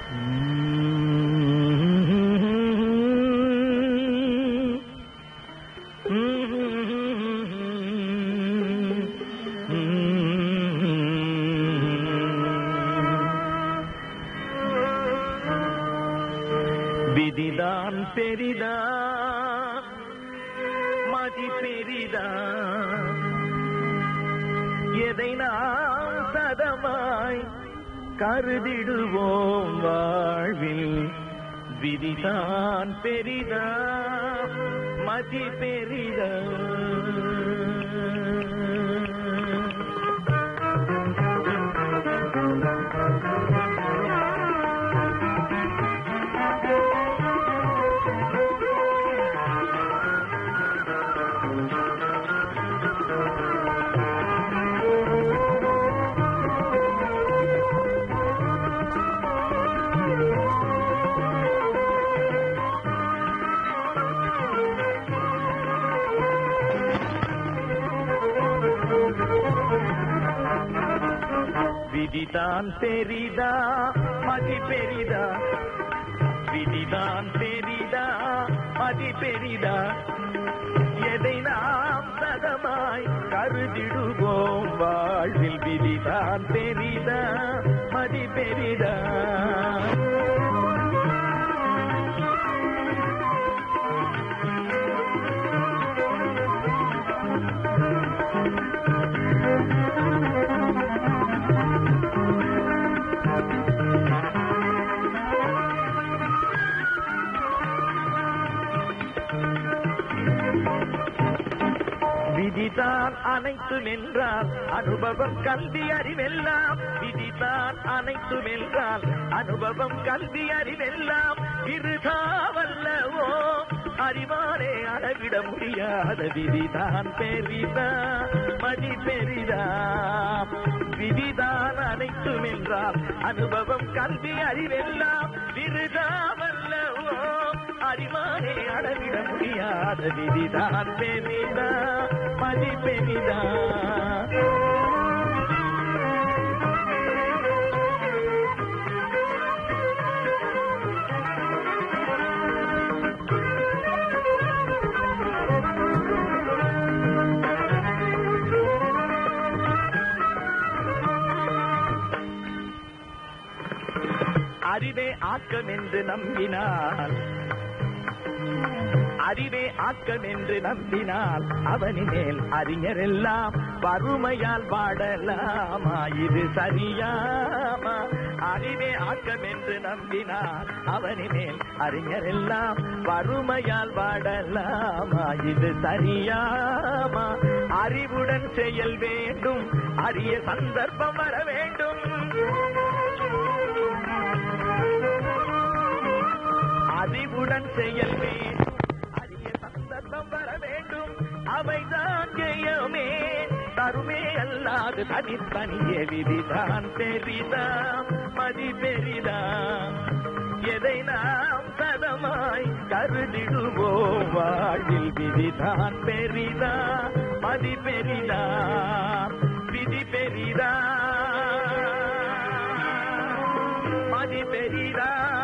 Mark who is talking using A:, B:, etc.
A: விதிதான் பெரிதா மதி பெரிதா எதை நாம் சதமாய் கருதிடுவோம் வாழ்வில் விதிதான் பெரிதா மதி பெரிதா விதிதான் பெரிதா மதி பெரிதா விதிதான் பெரிதா மதி பெரிதா எதை நாம் சதமாய் கருதிடுவோம் வாழ்வில் விதிதான் பெரிதா மதி பெரிதா விதிதான் அனைத்தும் என்றால் அனுபவம் கல்வி அறிவெல்லாம் விதிதான் அனைத்தும் என்றால் அனுபவம் கல்வி அறிவெல்லாம் விருதாவல்லவோ அறிவானே அளவிட முடியாத விதிதான் பெரிதா மதி பெரிதா விதிதான் அனைத்தும் என்றால் அனுபவம் கல்வி அறிவெல்லாம் விருதாவல்லவோ அறிவானே அளவிட முடியாத விதிதான் பெரிதா மதி பெரிதா அறிவே ஆக்கம் என்று நம்பினார் அறிவே ஆக்கம் என்று நம்பினால் அவனிமேல் அறிஞரெல்லாம் வறுமையால் வாடலாமா இது சரியாமா அறிவே ஆக்கம் என்று நம்பினால் அவனிமேல் அறிஞரெல்லாம் வறுமையால் வாடலாமா இது சரியாமா அறிவுடன் செயல் வேண்டும் அரிய சந்தர்ப்பம் வர வேண்டும் அறிவுடன் செயல் வேண்டும் அரிய சந்தர்ப்பம் வர வேண்டும் அவைதான் ஜெயமே தருமே அல்லாது தனித்தனியே விதிதான் பெரிதாம் மதி பெரிதாம் எதை நாம் சதமாய் கருதிடுவோம் வாழ்வில் விதிதான் பெரிதா மதி பெரிதா விதி பெரிதா மதி பெரிதா